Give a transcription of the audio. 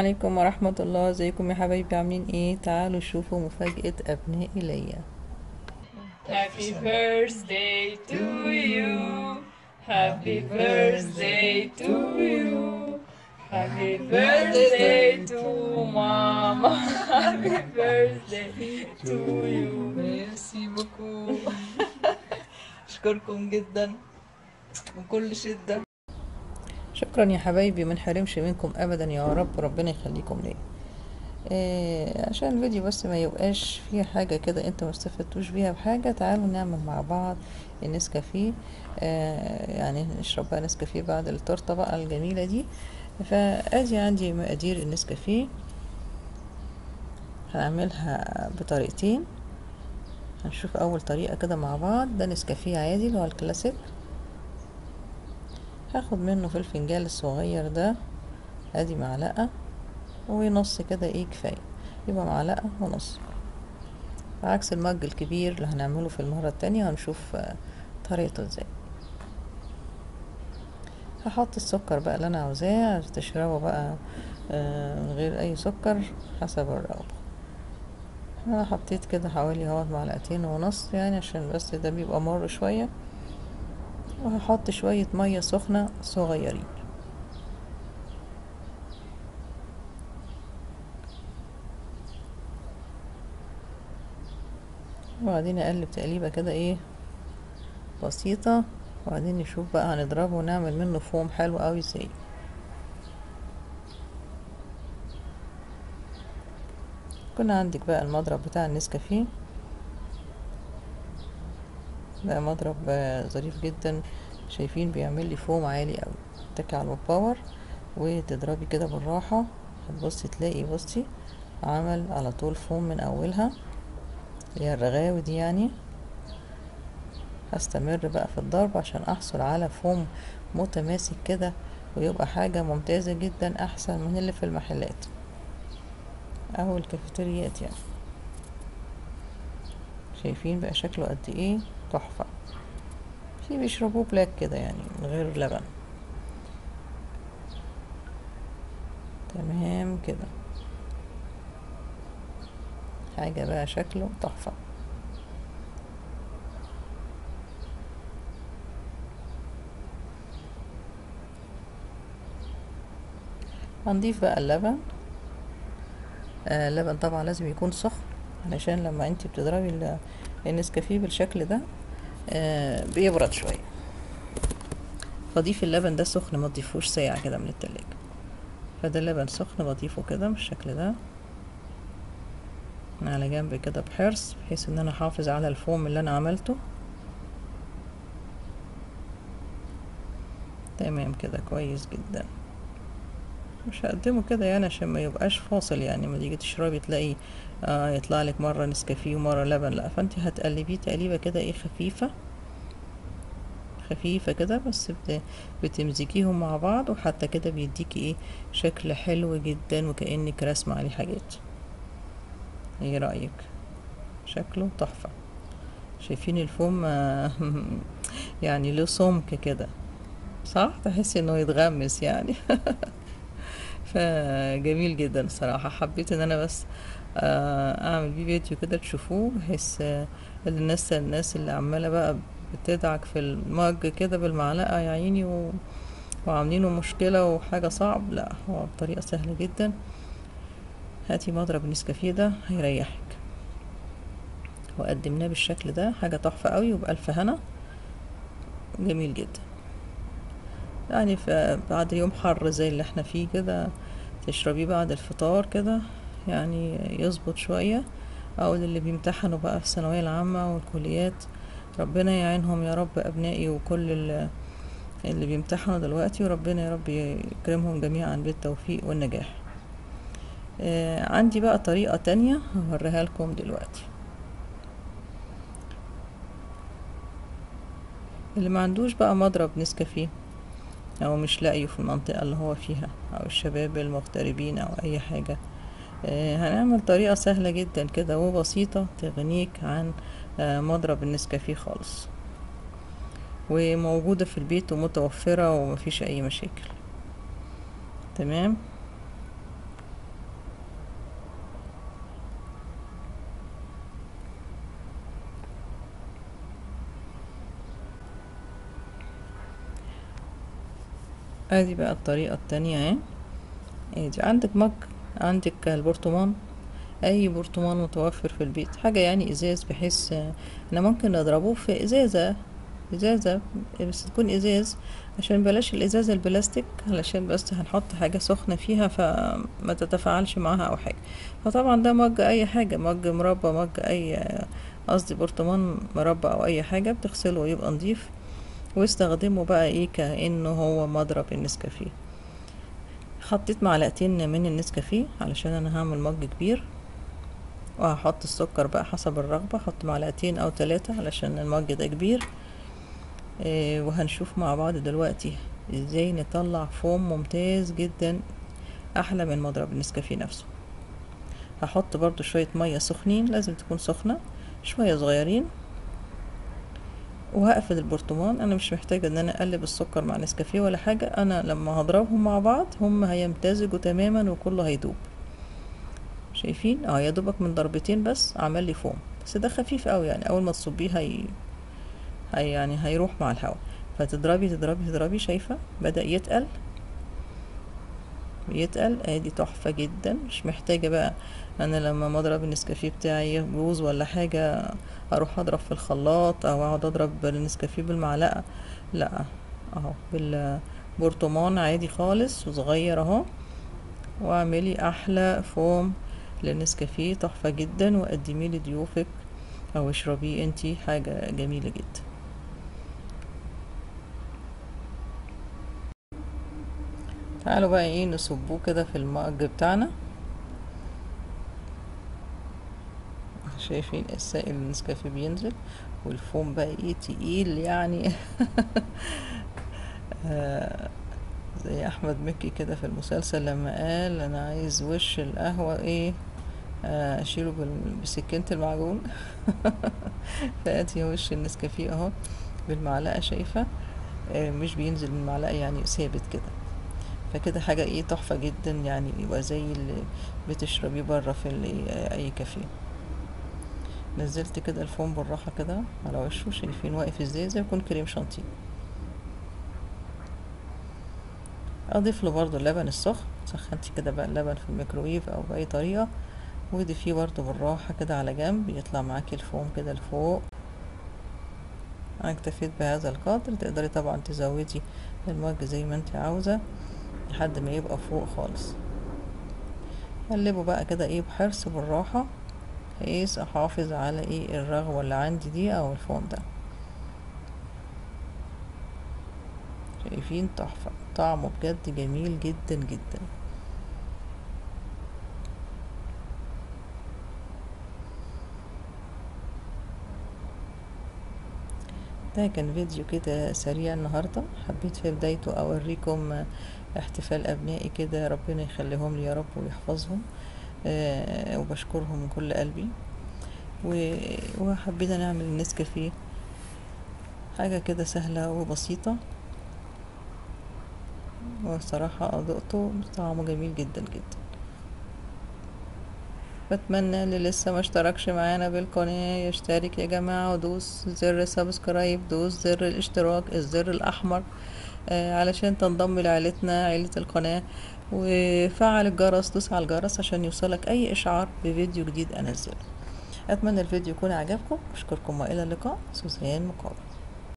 عليكم ورحمة الله ازيكم يا حبايبي عاملين ايه تعالوا شوفوا مفاجأة ابنائي ليا Happy birthday to you. Happy birthday to you. Happy birthday to mama. Happy birthday to you. ميرسي بوكو اشكركم جدا بكل شدة شكرا يا حبايبي ما نحرمش منكم ابدا يا رب ربنا يخليكم ليا إيه عشان الفيديو بس ما يبقاش فيه حاجة كده انتوا ما استفدتوش بيها بحاجة تعالوا نعمل مع بعض النسكافيه آه يعني نشرب بقى نسكافيه بعد التورتة بقى الجميلة دي فادي عندي مقادير النسكافيه هنعملها بطريقتين هنشوف اول طريقة كده مع بعض ده نسكافيه عادي اللي هو الكلاسيك هاخد منه في الفنجان الصغير ده ادي معلقة ونص كده ايه كفاية يبقى معلقة ونص عكس المج الكبير اللي هنعمله في المرة التانية هنشوف آه، طريقته ازاي هحط السكر بقى اللي انا عاوزاه تشربه بقى آه، من غير اي سكر حسب الرغبة انا حطيت كده حوالي اهوت معلقتين ونص يعني عشان بس ده بيبقى مر شوية وهحط شوية مية سخنة صغيرين وبعدين اقلب تقليبة كده ايه بسيطة وبعدين نشوف بقى هنضربه ونعمل منه فوم حلو قوي ازاي كنا عندك بقى المضرب بتاع النسكافيه ده مضرب آه، ظريف جدا شايفين بيعمل لي فوم عالي قوي تكي على الباور وتضربي كده بالراحة هتبصي تلاقي بصي عمل على طول فوم من اولها هي الرغاوي دي يعني هستمر بقى في الضرب عشان احصل على فوم متماسك كده ويبقى حاجة ممتازة جدا احسن من اللي في المحلات او الكافيتريات يعني شايفين بقى شكله قد ايه تحفة في بيشربوه بلاك كده يعني من غير لبن تمام كده حاجة بقى شكله تحفة هنضيف بقى اللبن آه اللبن طبعا لازم يكون سخن علشان لما انت بتضربي ال- النسكافيه بالشكل ده آه بيبرد شوية فضيف اللبن ده سخن ما تضيفوش ساقع كده من التلاجة فده اللبن سخن بضيفه كده بالشكل ده على جنب كده بحرص بحيث ان انا احافظ على الفوم اللي انا عملته تمام كده كويس جدا مش هقدمه كده يعني عشان ما يبقاش فاصل يعني ما تيجي تشربي تلاقي آه يطلع لك مره نسكافيه ومره لبن لا فانت هتقلبيه تقليبه كده ايه خفيفه خفيفة كده بس بت- بتمزجيهم مع بعض وحتى كده بيديكي ايه شكل حلو جدا وكأنك راسمة عليه حاجات ايه رأيك شكله تحفة شايفين الفوم آه، يعني له سمك كده صح تحسي انه يتغمس يعني فجميل جدا الصراحة حبيت ان انا بس آه، اعمل بيه فيديو كده تشوفوه بحيث آه، الناس الناس اللي عمالة بقى بتدعك في المج كده بالمعلقة يا عيني و... وعاملينه مشكلة وحاجة صعب لا هو بطريقة سهلة جدا هاتي مضرب النسكافيه ده هيريحك وقدمناه بالشكل ده حاجة تحفة قوي وبألف هنا جميل جدا يعني ف- بعد يوم حر زي اللي احنا فيه كده تشربيه بعد الفطار كده يعني يظبط شوية او اللي بيمتحنوا بقى في الثانوية العامة والكليات ربنا يعينهم يا رب ابنائي وكل ال- اللي بيمتحنوا دلوقتي وربنا يا رب يكرمهم جميعا بالتوفيق والنجاح آه عندي بقى طريقة تانية هوريها لكم دلوقتي اللي ما عندوش بقى مضرب نسكافيه او مش لاقيه في المنطقة اللي هو فيها او الشباب المغتربين او اي حاجة آه، هنعمل طريقة سهلة جدا كده وبسيطة تغنيك عن آه، مضرب النسكافيه خالص وموجودة في البيت ومتوفرة ومفيش اي مشاكل تمام ادي بقى الطريقة التانية اهي ادي عندك مج عندك البرطمان اي برطمان متوفر في البيت حاجة يعني ازاز بحيث آه، احنا ممكن نضربه في ازازة ازازة بس تكون ازاز عشان بلاش الازازة البلاستيك علشان بس هنحط حاجة سخنة فيها فما تتفاعلش معاها او حاجة فطبعا ده مج اي حاجة مج مربى مج اي قصدي برطمان مربى او اي حاجة بتغسله ويبقى نضيف واستخدمه بقى ايه كأنه هو مضرب النسكافيه حطيت معلقتين من النسكافيه علشان انا هعمل مج كبير وهحط السكر بقى حسب الرغبة احط معلقتين او ثلاثة علشان المج ده كبير إيه وهنشوف مع بعض دلوقتي ازاي نطلع فوم ممتاز جدا احلى من مضرب النسكافيه نفسه هحط برضو شوية مية سخنين لازم تكون سخنة شوية صغيرين وهقفل البرطمان انا مش محتاجة ان انا اقلب السكر مع نسكافيه ولا حاجة انا لما هضربهم مع بعض هم هيمتزجوا تماما وكله هيدوب شايفين اه يا دوبك من ضربتين بس عمل لي فوم بس ده خفيف قوي يعني اول ما تصبيه هي... هي يعني هيروح مع الهواء فتضربي تضربي تضربي شايفة بدأ يتقل يتقل ادي تحفة جدا مش محتاجة بقى انا لما مضرب النسكافيه بتاعي يبوظ ولا حاجة اروح اضرب في الخلاط او اقعد اضرب النسكافيه بالمعلقة لا اهو بالبرطمان عادي خالص وصغير اهو واعملي احلى فوم للنسكافيه تحفة جدا وقدميه لضيوفك او اشربيه انتي حاجة جميلة جدا تعالوا بقى ايه نصبوه كده في المج بتاعنا شايفين السائل النسكافيه بينزل والفوم بقى ايه تقيل يعني آه زي احمد مكي كده في المسلسل لما قال انا عايز وش القهوة ايه آه، اشيله بال- بسكينة المعجون فادي وش النسكافيه اهو بالمعلقة شايفة آه، مش بينزل من المعلقة يعني ثابت كده فكده حاجة ايه تحفة جدا يعني يبقى زي اللي بتشربيه بره في ال- اي كافيه نزلت كده الفوم بالراحة كده على وشه شايفين واقف ازاي زي يكون كريم شانتيه اضيف له برضو اللبن السخن سخنتي كده بقى اللبن في الميكرويف او باي طريقة وضيفيه برضو بالراحة كده على جنب يطلع معاكي الفوم كده لفوق انا اكتفيت بهذا القدر تقدري طبعا تزودي المج زي ما انت عاوزة لحد ما يبقى فوق خالص قلبه بقى كده ايه بحرص بالراحة بحيث احافظ على ايه الرغوة اللي عندي دي او الفوم ده شايفين تحفة طعمه بجد جميل جدا جدا ده كان فيديو كده سريع النهاردة حبيت في بدايته اوريكم احتفال ابنائي كده ربنا يخليهم لي يا رب ويحفظهم آه وبشكرهم من كل قلبي و- وحبينا نعمل النسكافيه حاجة كده سهلة وبسيطة وصراحة ذقته طعمه جميل جدا جدا بتمنى اللي لسه ما اشتركش معانا بالقناة يشترك يا جماعة ودوس زر سبسكرايب دوس زر الاشتراك الزر الأحمر آه علشان تنضم لعيلتنا عيلة القناة وفعل الجرس دوس على الجرس عشان يوصلك أي إشعار بفيديو جديد أنزله أتمنى الفيديو يكون عجبكم أشكركم وإلى اللقاء سوزان مقابل